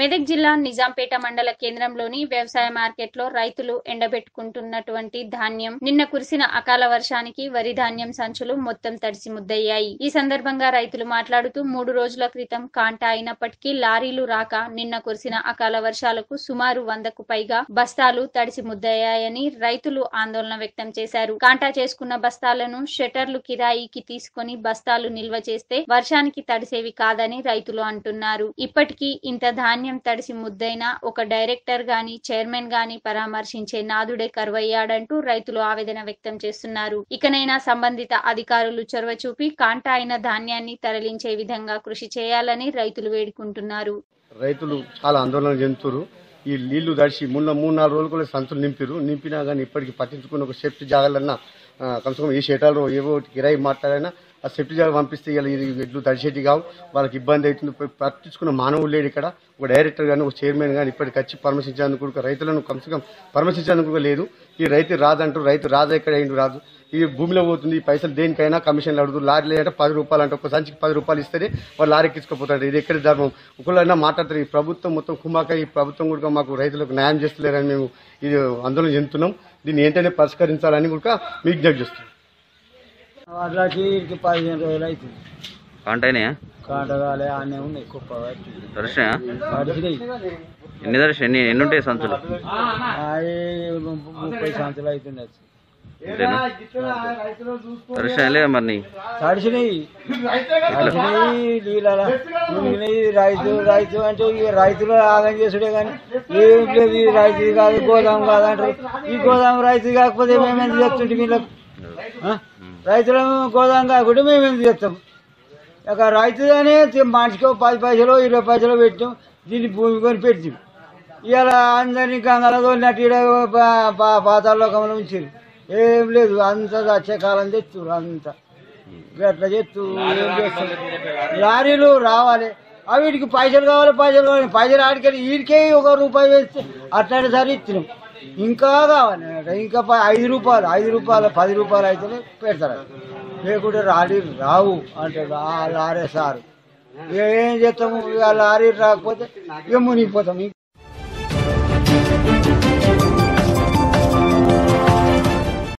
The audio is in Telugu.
మెదక్ జిల్లా నిజాంపేట మండల కేంద్రంలోని వ్యవసాయ మార్కెట్లో రైతులు ఎండబెట్టుకుంటున్నటువంటి ధాన్యం నిన్న కురిసిన అకాల వర్షానికి వరి ధాన్యం సంచులు మొత్తం తడిసి ముద్దయ్యాయి ఈ సందర్భంగా రైతులు మాట్లాడుతూ మూడు రోజుల క్రితం కాంటా అయినప్పటికీ లారీలు రాక నిన్న కురిసిన అకాల వర్షాలకు సుమారు వందకు పైగా బస్తాలు తడిసి ముద్దయ్యాయని రైతులు ఆందోళన వ్యక్తం చేశారు కాంటా చేసుకున్న బస్తాలను షెటర్లు కిరాయికి తీసుకొని బస్తాలు నిల్వ చేస్తే వర్షానికి తడిసేవి కాదని రైతులు అంటున్నారు ఇప్పటికీ ఇంత ధాన్యం తడిసి ముద్దైనా ఒక డైరెక్టర్ గాని చైర్మన్ గాని పరామర్శించే నాదుడే కరువయ్యాడంటూ రైతులు ఆవేదన వ్యక్తం చేస్తున్నారు ఇకనైనా సంబంధిత అధికారులు చొరవ చూపి కాంటా అయిన ధాన్యాన్ని తరలించే విధంగా కృషి చేయాలని రైతులు వేడుకుంటున్నారు రైతులు చాలా ఆందోళన చెందుతున్నారు ఈ నీళ్లు తడిచి మొన్న మూడు నాలుగు రోజులు కూడా సంచులు నింపిరు నింపినా కానీ ఇప్పటికి పట్టించుకుని ఒక సేఫ్టీ జాగాలన్నా ఆ, కమ్సే కమ్ ఏ షేటాలు ఏవో ఒకటి కిరాయి మాట్లాడినా ఆ సేఫ్టీ జాగా పంపిస్తే ఇలా ఇది ఎడ్లు తడిచేటి కావు వాళ్ళకి ఇబ్బంది అవుతుంది పోయి పట్టించుకున్న మానవులు లేడు ఇక్కడ ఒక డైరెక్టర్ కానీ ఒక చైర్మన్ కానీ ఇప్పటికి వచ్చి పరామర్శించేందుకు కూడా రైతులను కమ్సే కమ్ పరామర్శించేందుకు కూడా లేదు ఈ రైతు రాదంటూ రైతు రాజా ఎక్కడ అయిండు రాదు ఈ భూమిలో పోతుంది ఈ పైసలు దేనికైనా కమిషన్లు అడుగుతుంది లారీ అంటే పది రూపాయలు అంటే ఒక సంచికి పది రూపాయలు ఇస్తేనే వాళ్ళు లారీ ఎక్కించుకోపోతాడు ఇది ఎక్కడ ధర్మం ఒకళ్ళైనా మాట్లాడతారు ఈ ప్రభుత్వం మొత్తం కుమాక ఈ ప్రభుత్వం కూడా మాకు రైతులకు న్యాయం చేస్తలేరని మేము ఇది ఆందోళన చెందుతున్నాం దీన్ని ఏంటనే పరిష్కరించాలని కూడా మీకు విజ్ఞప్తి చేస్తున్నాం అట్లాంటి వీటికి పదిహేను రోజులు అవుతుంది కాంటైనా కాంటగాలే అన్నీ ఉన్నాయి కుప్ప పట్టి. దర్శన పడిచినాయి ఎన్ని దర్శన ఎన్ని ఎన్ని ఉంటాయి సంచులు అవి ముప్పై సంచులు అవుతున్నాయి అంతేనా దర్శన లేదా మరి నీ తడిచినాయి తడిచినాయి నీళ్ళ మునిగినాయి రైతు రైతు అంటే ఈ రైతులు ఆదాయం చేసుడే కానీ ఏం లేదు ఈ రైతు కాదు గోదాం కాదంటారు ఈ గోదాం రైతు కాకపోతే మేము ఎందుకు చెప్తుంటే వీళ్ళకి ఆ? రైతులను గోదాం కాకుండా మేము ఎందుకు చెప్తాం ఇక రైతుగానే మనిషికి ఓ పది పైసలు ఇరవై పైసలు పెట్టాం దీన్ని భూమి కొని పెట్టాం ఇలా అందరినీ గంగలో తోలినట్టు ఈడ పా- పా- పాతాళలోకంలో ఉంచారు ఏం లేదు అంత వచ్చే కాలం తెచ్చురు అంత గట్ల చెత్తు ఏం చేస్తారు లారీలు రావాలి అవి వీటికి పైసలు కావాలి పైసలు కావాలి పైసలు ఆడికెళ్ళి వీడికే ఒక రూపాయి వేస్తే అట్లాంటి సరే ఇచ్చినాం ఇంకా కావాలి అన్నమాట. ఇంకా ప- ఐదు రూపాయలు ఐదు రూపాయలు పది రూపాయలు అయితే పెడతారు లేకుంటే లారీ రావు అంటాడు ఆ లారీ సారు ఇక ఏం చేస్తాము ఇక లారీ రాకపోతే ఇక మునిగిపోతాం